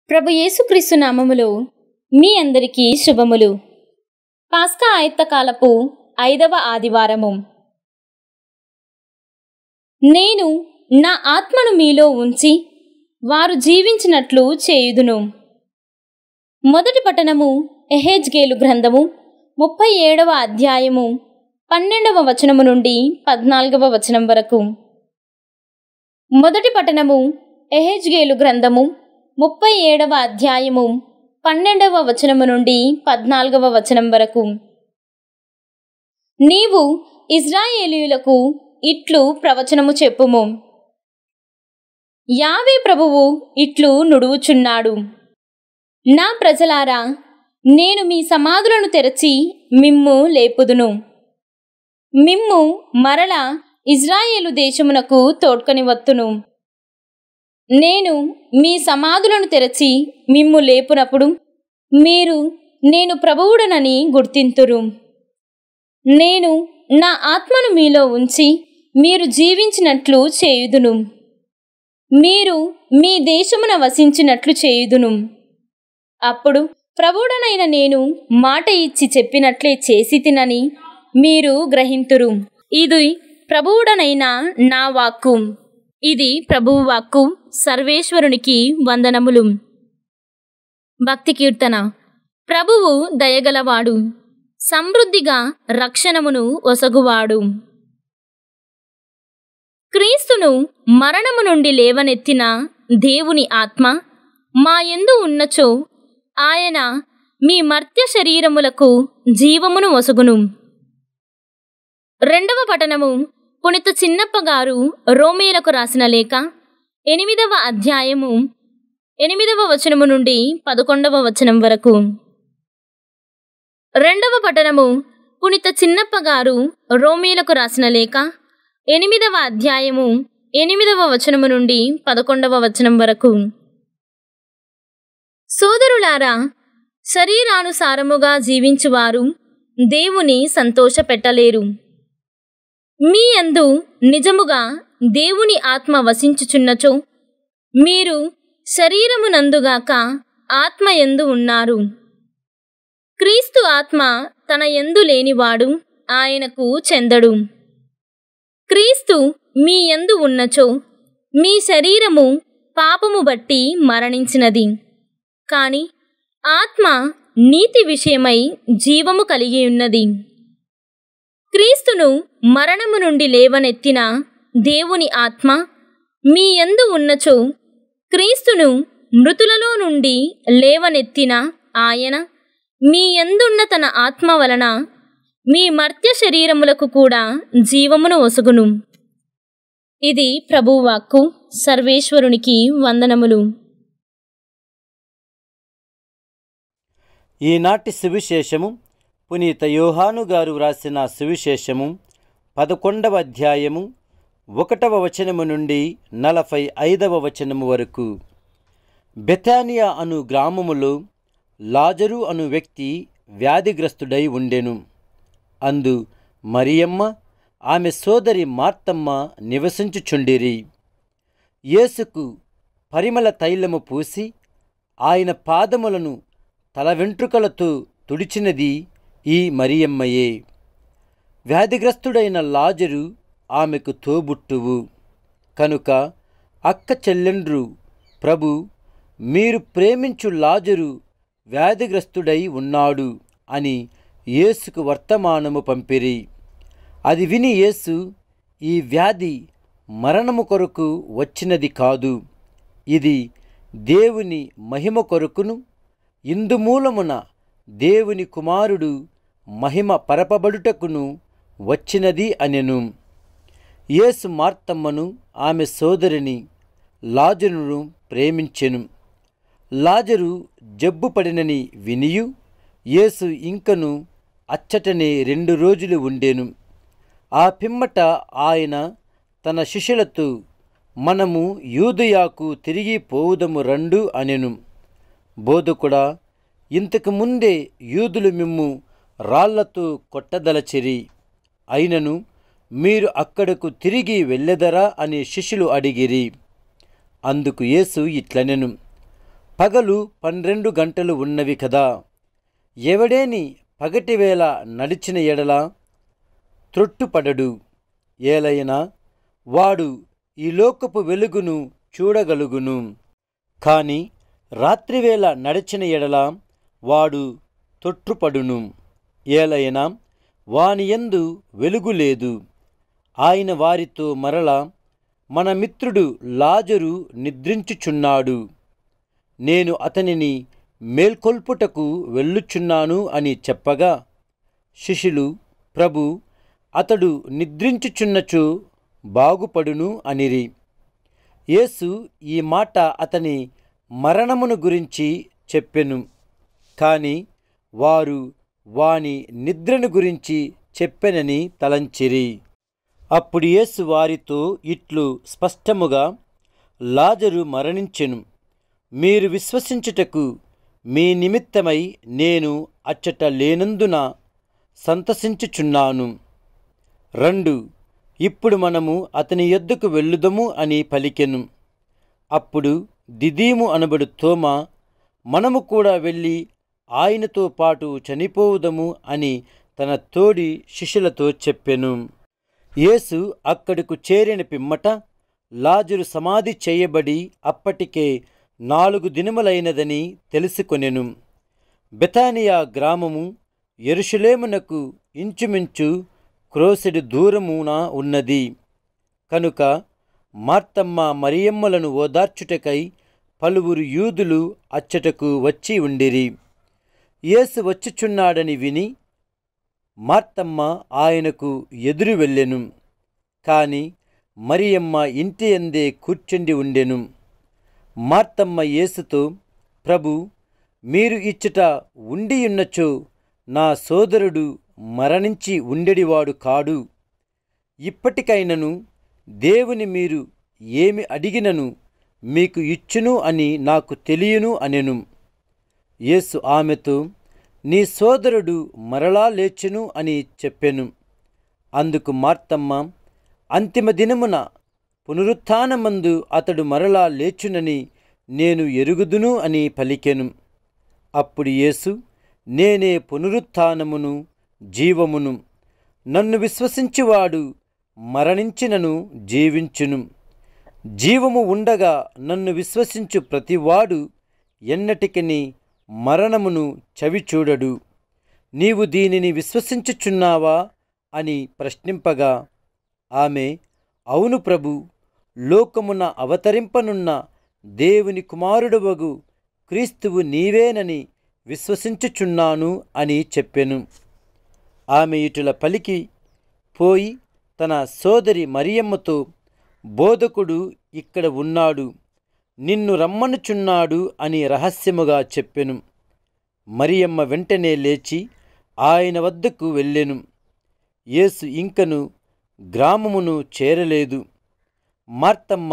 ప్రభు యేసుక్రీస్తు నామములో మీ అందరికీ శుభములు పాస్కా ఆయత్తకాలపు ఐదవ ఆదివారము నేను నా ఆత్మను మీలో ఉంచి వారు జీవించినట్లు చేయుదును మొదటి పట్టణము ఎహెజ్గేలు గ్రంథము ముప్పై ఏడవ అధ్యాయము పన్నెండవ వచనము నుండి పద్నాలుగవ వచనం వరకు మొదటి పట్టణము ఎహెజ్గేలు గ్రంథము ముప్పై ఏడవ అధ్యాయము పన్నెండవ వచనము నుండి పద్నాలుగవ వచనం వరకు నీవు ఇజ్రాయేలీయులకు ఇట్లు ప్రవచనము చెప్పుము యావే ప్రభువు ఇట్లు నుడువుచున్నాడు నా ప్రజలారా నేను మీ సమాధులను తెరచి మిమ్ము లేపుదును మిమ్ము మరల ఇజ్రాయేలు దేశమునకు తోడ్కొని వత్తును నేను మీ సమాధులను తెరచి మిమ్ము లేపునప్పుడు మీరు నేను ప్రభువుడనని గుర్తింతురు నేను నా ఆత్మను మీలో ఉంచి మీరు జీవించినట్లు చేయుదును మీరు మీ దేశమున వసించినట్లు చేయుదును అప్పుడు ప్రభువుడనైన నేను మాట ఇచ్చి చెప్పినట్లే చేసి తినని మీరు గ్రహింతురు ఇది ప్రభువుడనైన నా వాక్కు ఇది ప్రభువు వాక్కు సర్వేశ్వరునికి వందనములు భక్తి కీర్తన ప్రభువు దయగలవాడు సమృద్ధిగా రక్షణమును ఒసగువాడు క్రీస్తును మరణము నుండి లేవనెత్తిన దేవుని ఆత్మ మా యందు ఉన్నచో ఆయన మీ మర్త్య శరీరములకు జీవమును ఒసగును రెండవ పఠనము పునిత చిన్నప్ప గారు రోమేలకు రాసిన లేఖ ఎనిమిదవ అధ్యాయము ఎనిమిదవ వచనము నుండి పదకొండవ వచనం వరకు రెండవ పఠనము పునిత చిన్నప్ప గారు రోమేలకు రాసిన లేఖ ఎనిమిదవ అధ్యాయము ఎనిమిదవ వచనము నుండి పదకొండవ వచనం వరకు సోదరులారా శరీరానుసారముగా జీవించువారు దేవుని సంతోషపెట్టలేరు మీ యందు నిజముగా దేవుని ఆత్మ వసించుచున్నచో మీరు శరీరమునందుగాక ఆత్మ ఎందు ఉన్నారు క్రీస్తు ఆత్మ తన ఎందు లేనివాడు ఆయనకు చెందడు క్రీస్తు మీ యందు ఉన్నచో మీ శరీరము పాపము బట్టి మరణించినది కాని ఆత్మ నీతి విషయమై జీవము కలిగి ఉన్నది క్రీస్తును మరణము నుండి లేవనెత్తిన దేవుని ఆత్మ మీ యందు ఉన్నచో క్రీస్తును మృతులలో నుండి లేవనెత్తిన ఆయన మీ యందున్న తన ఆత్మ వలన మీ మర్త్య శరీరములకు కూడా జీవమును ఒసుగును ఇది ప్రభువాక్కు సర్వేశ్వరునికి వందనములు ఈనాటి సువిశేషము పునీత యోహాను గారు వ్రాసిన సువిశేషము పదకొండవ అధ్యాయము ఒకటవ వచనము నుండి నలభై ఐదవ వచనము వరకు బెతానియా అను గ్రామములో లాజరు అను వ్యక్తి వ్యాధిగ్రస్తుడై ఉండెను అందు మరియమ్మ ఆమె సోదరి మార్తమ్మ నివసించుచుండిరి యేసుకు పరిమళ తైలము పూసి ఆయన పాదములను తల వెంట్రుకలతో తుడిచినది ఈ మరియమ్మయే వ్యాధిగ్రస్తుడైన లాజరు ఆమెకు తోబుట్టువు కనుక అక్క చెల్లెండ్రు ప్రభు మీరు ప్రేమించు లాజరు వ్యాధిగ్రస్తుడై ఉన్నాడు అని యేసుకు వర్తమానము పంపిరి అది విని యేసు ఈ వ్యాధి మరణము కొరకు వచ్చినది కాదు ఇది దేవుని మహిమ కొరకును ఇందుమూలమున దేవుని కుమారుడు మహిమ పరపబడుటకును వచ్చినది అనెను యేసు మార్తమ్మను ఆమె సోదరిని లాజరును ప్రేమించెను లాజరు జబ్బు పడినని వినియు యేసు ఇంకను అచ్చటనే రెండు రోజులు ఉండెను ఆ పిమ్మట ఆయన తన శిష్యులతో మనము యూదయాకు తిరిగి పోవుదము రండు అనెను బోధకుడా ఇంతకు ముందే యూదులు మిమ్ము రాళ్లతో కొట్టదలచిరి అయినను మీరు అక్కడకు తిరిగి వెళ్ళెదరా అని శిష్యులు అడిగిరి అందుకు యేసు ఇట్లనెను పగలు పన్నెండు గంటలు ఉన్నవి కదా ఎవడేని పగటివేళ నడిచిన ఎడల త్రొట్టుపడడు ఏలైనా వాడు ఈ లోకపు వెలుగును చూడగలుగును కాని రాత్రివేళ నడిచిన ఎడల వాడు తొట్టుపడును ఏలైనా వానియందు వెలుగు లేదు ఆయన వారితో మరల మన మిత్రుడు లాజరు నిద్రించుచున్నాడు నేను అతనిని మేల్కొల్పుటకు వెళ్ళుచున్నాను అని చెప్పగా శిష్యులు ప్రభు అతడు నిద్రించుచున్నచో బాగుపడును అనిరి యేసు ఈ మాట అతని మరణమును గురించి చెప్పెను కాని వారు వాని నిద్రను గురించి చెప్పెనని తలంచిరి అప్పుడు యేసు వారితో ఇట్లు స్పష్టముగా లాజరు మరణించెను మీరు విశ్వసించుటకు మీ నిమిత్తమై నేను అచ్చట లేనందున సంతసించుచున్నాను రెండు ఇప్పుడు మనము అతని యొద్దకు వెళ్ళుదము అని పలికెను అప్పుడు దిదీము అనబడు తోమ మనము కూడా వెళ్ళి ఆయనతో పాటు చనిపోవుదము అని తన తోడి శిష్యులతో చెప్పెను యేసు అక్కడకు చేరిన పిమ్మట లాజరు సమాధి చేయబడి అప్పటికే నాలుగు దినములైనదని తెలుసుకొనెను బెతానియా గ్రామము ఎరుషులేమునకు ఇంచుమించు క్రోసెడు దూరమున ఉన్నది కనుక మార్తమ్మ మరియమ్మలను ఓదార్చుటకై పలువురు యూదులు అచ్చటకు వచ్చి ఉండిరి యేసు వచ్చుచున్నాడని విని మార్తమ్మ ఆయనకు ఎదురు వెళ్ళెను కాని మరియమ్మ ఇంటి అందే కూర్చుండి ఉండెను మార్తమ్మ యేసుతో ప్రభు మీరు ఇచ్చట ఉండియున్నచో నా సోదరుడు మరణించి ఉండెడివాడు కాడు ఇప్పటికైనను దేవుని మీరు ఏమి అడిగినను మీకు ఇచ్చును అని నాకు తెలియను అనెను యేసు ఆమెతో నీ సోదరుడు మరలా లేచును అని చెప్పెను అందుకు మార్తమ్మ అంతిమ దినమున పునరుత్థానమందు అతడు మరలా లేచునని నేను ఎరుగుదును అని పలికెను అప్పుడు యేసు నేనే పునరుత్థానమును జీవమును నన్ను విశ్వసించువాడు మరణించినను జీవించును జీవము ఉండగా నన్ను విశ్వసించు ప్రతివాడు ఎన్నటికిని మరణమును చవిచూడడు నీవు దీనిని విశ్వసించుచున్నావా అని ప్రశ్నింపగా ఆమె అవును ప్రభు లోకమున అవతరింపనున్న దేవుని కుమారుడవగు క్రీస్తువు నీవేనని విశ్వసించుచున్నాను అని చెప్పెను ఆమె ఇటుల పలికి పోయి తన సోదరి మరియమ్మతో బోధకుడు ఇక్కడ ఉన్నాడు నిన్ను రమ్మనుచున్నాడు అని రహస్యముగా చెప్పెను మరియమ్మ వెంటనే లేచి ఆయన వద్దకు వెళ్ళెను యేసు ఇంకను గ్రామమును చేరలేదు మార్తమ్మ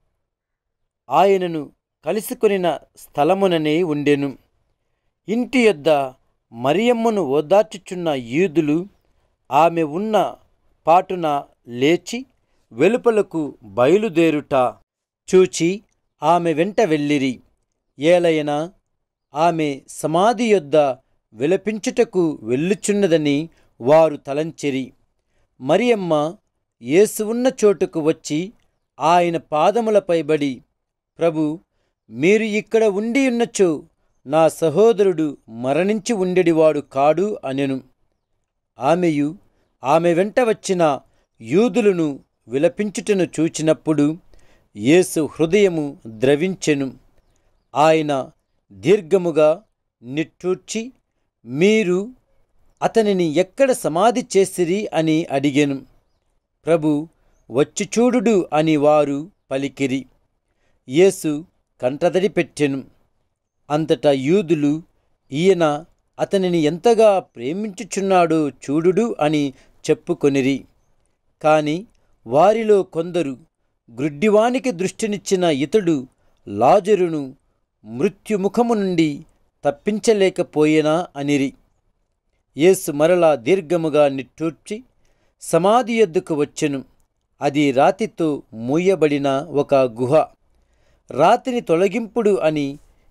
ఆయనను కలుసుకొనిన స్థలముననే ఉండెను ఇంటి యొద్ద మరియమ్మను ఓదార్చుచున్న యూదులు ఆమె ఉన్న పాటున లేచి వెలుపలకు బయలుదేరుట చూచి ఆమె వెంట వెళ్ళిరి ఏలయనా ఆమె సమాధి యొద్ద విలపించుటకు వెళ్ళుచున్నదని వారు తలంచెరి మరియమ్మ యేసు ఉన్న చోటుకు వచ్చి ఆయన పాదములపై బడి ప్రభు మీరు ఇక్కడ ఉండి ఉన్నచో నా సహోదరుడు మరణించి ఉండెడివాడు కాడు అనెను ఆమెయు ఆమె వెంట వచ్చిన యూదులను విలపించుటను చూచినప్పుడు యేసు హృదయము ద్రవించెను ఆయన దీర్ఘముగా నిట్టూర్చి మీరు అతనిని ఎక్కడ సమాధి చేసిరి అని అడిగెను ప్రభు వచ్చి చూడుడు అని వారు పలికిరి యేసు కంటదడి పెట్టెను అంతటా యూదులు ఈయన అతనిని ఎంతగా ప్రేమించుచున్నాడో చూడుడు అని చెప్పుకొనిరి కాని వారిలో కొందరు గ్రుడ్డివానికి దృష్టినిచ్చిన ఇతడు లాజరును మృత్యుముఖము నుండి తప్పించలేకపోయేనా అనిరి యేసు మరలా దీర్ఘముగా నిట్టూర్చి సమాధి యొద్దకు వచ్చెను అది రాతితో మూయబడిన ఒక గుహ రాతిని తొలగింపుడు అని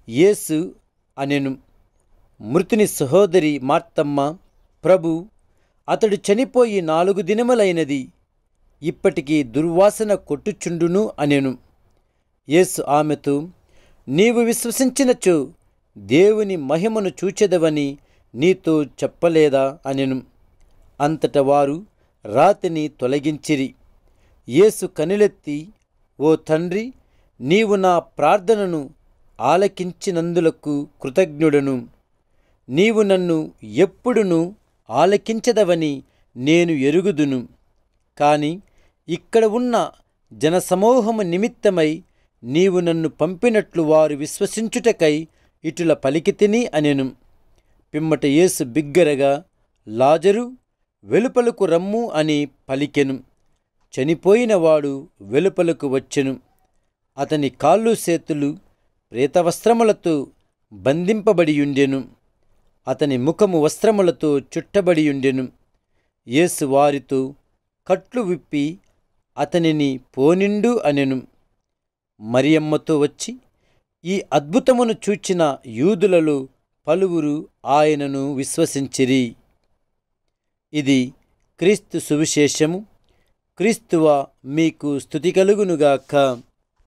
యేసు అనెను మృతుని సహోదరి మార్తమ్మ ప్రభు అతడు చనిపోయి నాలుగు దినములైనది ఇప్పటికీ దుర్వాసన కొట్టుచుండును అనెను యేసు ఆమెతో నీవు విశ్వసించినచో దేవుని మహిమను చూచెదవని నీతో చెప్పలేదా అనెను అంతట వారు రాతిని తొలగించిరి యేసు కనులెత్తి ఓ తండ్రి నీవు నా ప్రార్థనను ఆలకించినందులకు కృతజ్ఞుడను నీవు నన్ను ఎప్పుడును ఆలకించదవని నేను ఎరుగుదును కాని ఇక్కడ ఉన్న జనసమూహము నిమిత్తమై నీవు నన్ను పంపినట్లు వారు విశ్వసించుటకై ఇటుల పలికితిని అనెను పిమ్మట యేసు బిగ్గరగా లాజరు వెలుపలకు రమ్ము అని పలికెను చనిపోయినవాడు వెలుపలకు వచ్చెను అతని కాళ్ళు చేతులు ప్రేతవస్త్రములతో బంధింపబడియుండెను అతని ముఖము వస్త్రములతో చుట్టబడియుండెను యేసు వారితో కట్లు విప్పి అతనిని పోనిండు అనెను మరియమ్మతో వచ్చి ఈ అద్భుతమును చూచిన యూదులలో పలువురు ఆయనను విశ్వసించిరి ఇది క్రీస్తు సువిశేషము క్రీస్తువ మీకు స్థుతి కలుగునుగాక